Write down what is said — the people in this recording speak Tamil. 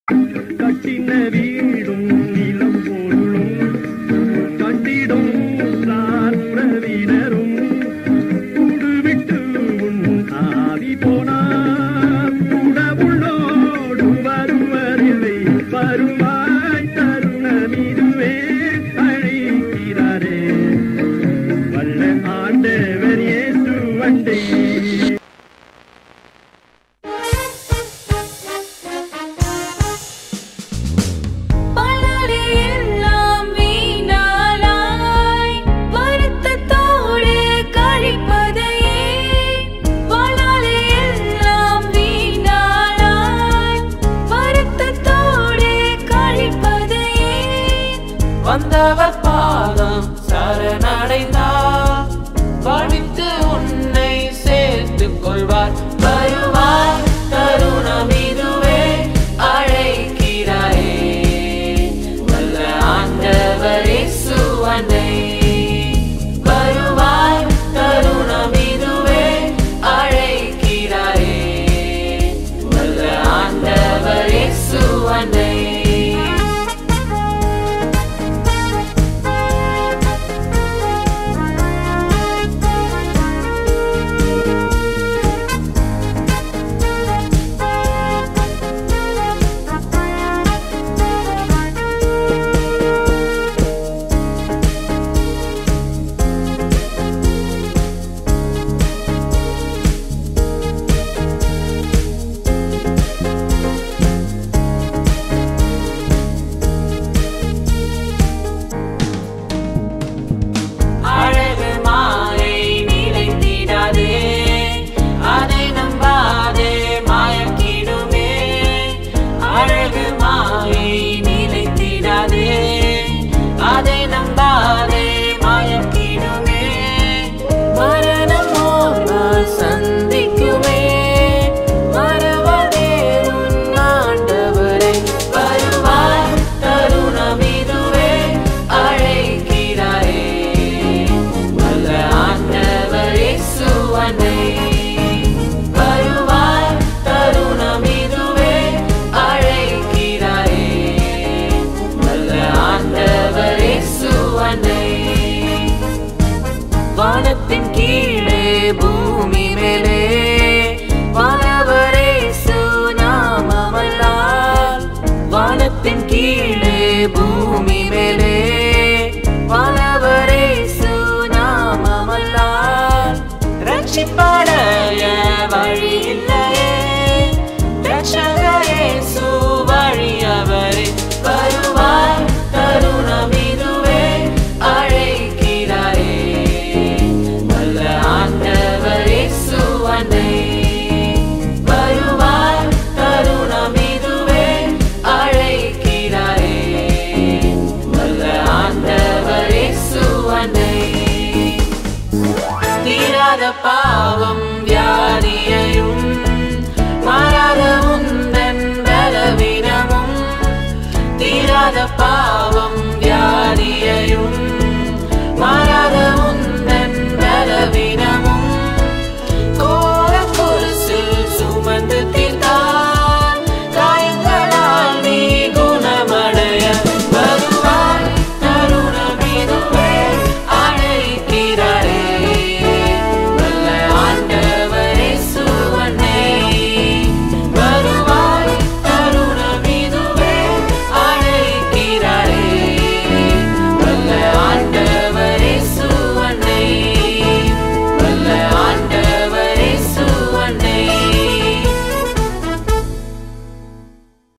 கட்டின வீடும் நிலம் பொருளும் கண்டிடும் உறவினரும் கூடு விட்டு உன் ஆவி போனார் உடவுள்ளோடு வருவதில்லை வருவாய் தருணம் இதுவே அழைக்கிறாரே வல்ல ஆண்டவர் இயேசு வண்டே பலரே எல்லாம் வீணானாய் வருத்தத்தோடு கழிப்பதையே பலரே எல்லாம் வீணானாய் வருத்தத்தோடு கழிப்பதையே வந்தவர் பாதம் சரணடைந்தார் வாழ்வித்து உன்னை சேர்த்துக் கொள்வார் வருவார் தருணம் இதுவே அழைக்கிறாரே வல்ல ஆண்டவரே சுவனை வருவாய் தருணம் இதுவே அழைக்கிறாரே வல்ல ஆண்டவரே சுவனை அழகு மாயை நிலைத்திடாதே அதை நம்பாதே மாயக்கிடுமே அழகு மாயை நிலைத்திடாதே அதை நம்பாதே மாயக்கிடுமே மரணம் ஓர்வால் சந்திக்குமே மறவதே உன் ஆண்டவரை வருவார் தருணம் இதுவே அழைக்கிறாரே வல்ல ஆண்டவரே சுவனை வருவார் தருணம் இதுவே அழைக்கிறாரே வல்ல ஆண்டவரே சுவனை வானத்தின் கீழே பூமி மேலே வானவரே சுனாமல்லால் வானத்தின் கீழே பூமி மேலே வானவரே சுனாமல்லால் ரட்சிப்படைய வழி இல்லையே ரட்சகரே சுவழியவரே வருவார் தருணம் இதுவே அழைக்கிறாரே வல்ல ஆண்டவரே சுவனை வருவார் தருணம் இதுவே அழைக்கிறாரே வல்ல ஆண்டவரே சுவனை தீராத பாவம் வியாதியையும் மாறாத உந்தன் பலவீனமும் தீராத பாவம்